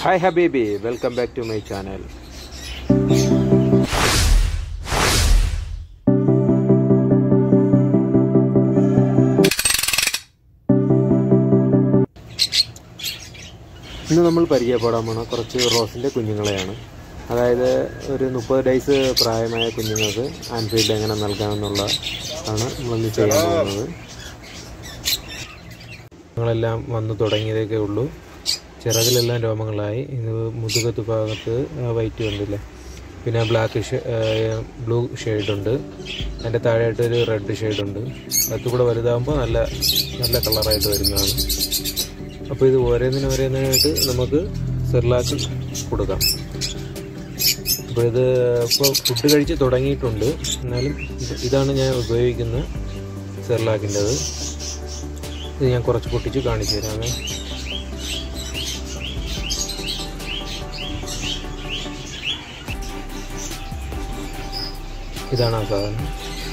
hi ഹബീബി welcome back to my channel ഇന്ന് നമ്മൾ പരിചയപ്പെടാൻ പോണ കുറച്ച് റോസിൻ്റെ കുഞ്ഞുങ്ങളെയാണ് അതായത് ഒരു മുപ്പത് ഡേയ്സ് പ്രായമായ കുഞ്ഞുങ്ങൾക്ക് ആൻഫീൽഡ് എങ്ങനെ നൽകാമെന്നുള്ള ആണ് നമ്മളിന്ന് ചെയ്യാൻ പോകുന്നത് ങ്ങളെല്ലാം വന്നു തുടങ്ങിയതേ ഉള്ളൂ ചിറകിലെല്ലാം രോമങ്ങളായി ഇത് മുതുകത്ത് ഭാഗത്ത് വൈറ്റ് കണ്ടില്ലേ പിന്നെ ബ്ലാക്ക് ബ്ലൂ ഷെയ്ഡുണ്ട് അതിൻ്റെ താഴെയായിട്ട് ഒരു റെഡ് ഷെയ്ഡുണ്ട് അത് കൂടെ വലുതാകുമ്പോൾ നല്ല നല്ല കളറായിട്ട് വരുന്നതാണ് അപ്പോൾ ഇത് ഓരോന്നിനും ഓരോന്നിനായിട്ട് നമുക്ക് സെർലാക്ക് കൊടുക്കാം അപ്പോൾ ഇത് ഇപ്പോൾ ഫുഡ് കഴിച്ച് തുടങ്ങിയിട്ടുണ്ട് എന്നാലും ഇത് ഇതാണ് ഞാൻ ഉപയോഗിക്കുന്ന സെർലാക്കിൻ്റെത് ഇത് ഞാൻ കുറച്ച് പൊട്ടിച്ച് കാണിച്ചു തരാമേ ഇതാണ് ആ സാധനം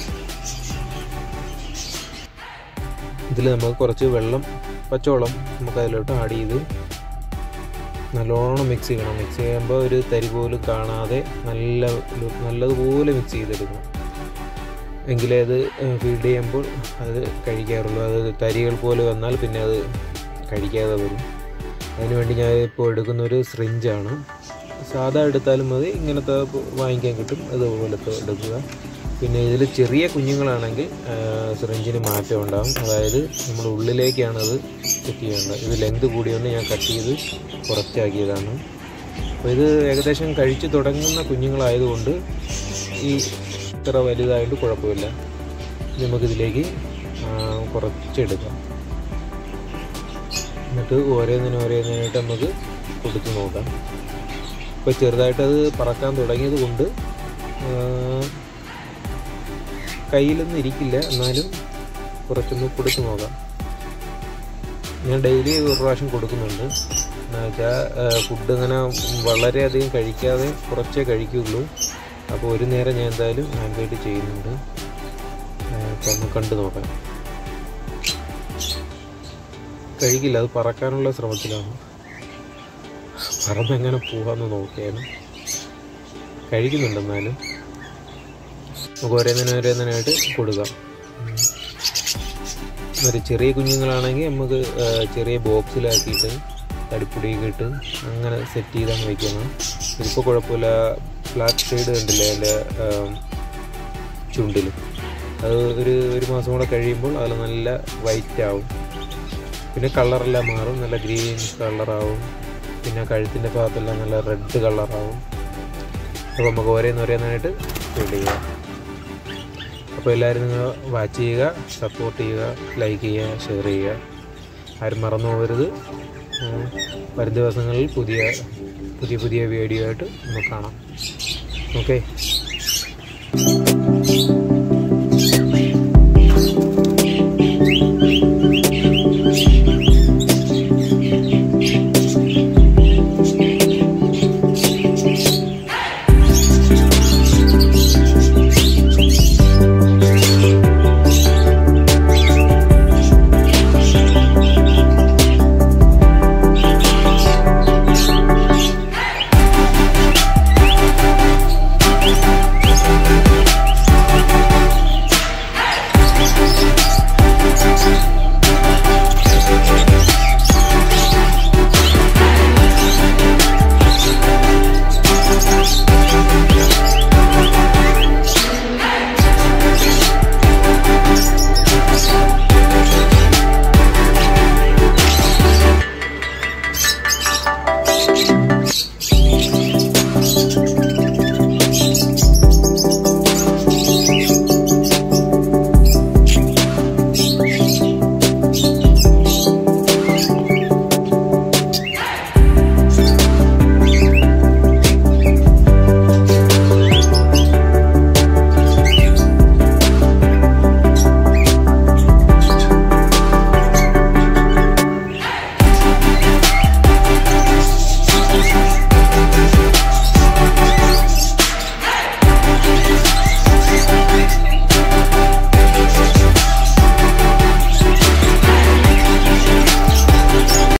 ഇതിൽ നമുക്ക് കുറച്ച് വെള്ളം പച്ചവെള്ളം നമുക്ക് അതിലോട്ട് ആഡ് ചെയ്ത് നല്ലോണം മിക്സ് ചെയ്യണം മിക്സ് ചെയ്യുമ്പോൾ ഒരു തരി പോലും കാണാതെ നല്ല നല്ലതുപോലെ മിക്സ് ചെയ്തെടുക്കണം എങ്കിലേ അത് ഫീഡ് ചെയ്യുമ്പോൾ അത് കഴിക്കാറുള്ളൂ അത് തരികൾ പോലെ വന്നാൽ പിന്നെ അത് കഴിക്കാതെ വരും അതിനുവേണ്ടി ഞാൻ ഇപ്പോൾ എടുക്കുന്ന ഒരു സ്രിഞ്ചാണ് സാധാ എടുത്താലും മതി ഇങ്ങനത്തെ വാങ്ങിക്കാൻ കിട്ടും അതുപോലത്തെ എടുക്കുക പിന്നെ ഇതിൽ ചെറിയ കുഞ്ഞുങ്ങളാണെങ്കിൽ സിറിഞ്ചിന് മാറ്റം ഉണ്ടാകും അതായത് നമ്മൾ ഉള്ളിലേക്കാണ് അത് സെറ്റ് ചെയ്യേണ്ടത് ഇത് ലെങ്ത് കൂടിയോണ്ട് ഞാൻ കട്ട് ചെയ്ത് കുറച്ചാക്കിയതാണ് അപ്പോൾ ഇത് ഏകദേശം കഴിച്ചു തുടങ്ങുന്ന കുഞ്ഞുങ്ങളായതുകൊണ്ട് ഈ ഇത്ര വലുതായിട്ട് കുഴപ്പമില്ല നമുക്കിതിലേക്ക് കുറച്ചെടുക്കാം എന്നിട്ട് ഓരോന്നിനും ഓരോന്നിനായിട്ട് നമുക്ക് കൊടുത്ത് നോക്കാം ഇപ്പോൾ ചെറുതായിട്ട് അത് പറക്കാൻ തുടങ്ങിയത് കൊണ്ട് കയ്യിലൊന്നും ഇരിക്കില്ല എന്നാലും കുറച്ചൊന്ന് കൊടുത്തു നോക്കാം ഞാൻ ഡെയിലി ഒരു പ്രാവശ്യം കൊടുക്കുന്നുണ്ട് എന്ന് വെച്ചാൽ ഫുഡ് ഇങ്ങനെ വളരെയധികം കഴിക്കാതെ കുറച്ചേ കഴിക്കുകയുള്ളൂ അപ്പോൾ ഒരു നേരം ഞാൻ എന്തായാലും ആൻഡ്രോയിഡ് ചെയ്യുന്നുണ്ട് അപ്പോൾ ഒന്ന് കണ്ടു നോക്കാം കഴിക്കില്ല അത് പറക്കാനുള്ള ശ്രമത്തിലാണ് പറന്നെങ്ങനെ പോകാമെന്ന് നോക്കിയാണ് കഴിക്കുന്നുണ്ട് എന്നാലും നമുക്ക് ഓരോന്നിനും ഓരോന്നിനായിട്ട് കൊടുക്കാം ഒരു ചെറിയ കുഞ്ഞുങ്ങളാണെങ്കിൽ നമുക്ക് ചെറിയ ബോക്സിലാക്കിയിട്ട് തടിപ്പൊടിയൊക്കെ ഇട്ട് അങ്ങനെ സെറ്റ് ചെയ്താണ് വയ്ക്കണം ഇതിപ്പോൾ കുഴപ്പമില്ല ബ്ലാക്ക് ഷെയ്ഡ് കണ്ടില്ലേ അതിൻ്റെ ചുണ്ടിൽ അത് ഒരു ഒരു മാസം കൂടെ കഴിയുമ്പോൾ അതിൽ നല്ല വൈറ്റ് ആവും പിന്നെ കളറെല്ലാം മാറും നല്ല ഗ്രീൻ കളറാവും പിന്നെ കഴുത്തിൻ്റെ ഭാഗത്തെല്ലാം നല്ല റെഡ് കളറാവും അപ്പോൾ നമുക്ക് ഓരോന്ന് ഓരോന്നായിട്ട് ഫീൽ ചെയ്യാം അപ്പോൾ എല്ലാവരും നിങ്ങൾ വാച്ച് ചെയ്യുക സപ്പോർട്ട് ചെയ്യുക ലൈക്ക് ചെയ്യുക ഷെയർ ചെയ്യുക ആരും മറന്നു പോകരുത് വരും ദിവസങ്ങളിൽ പുതിയ പുതിയ പുതിയ വീഡിയോ ആയിട്ട് നമുക്ക് കാണാം ഓക്കെ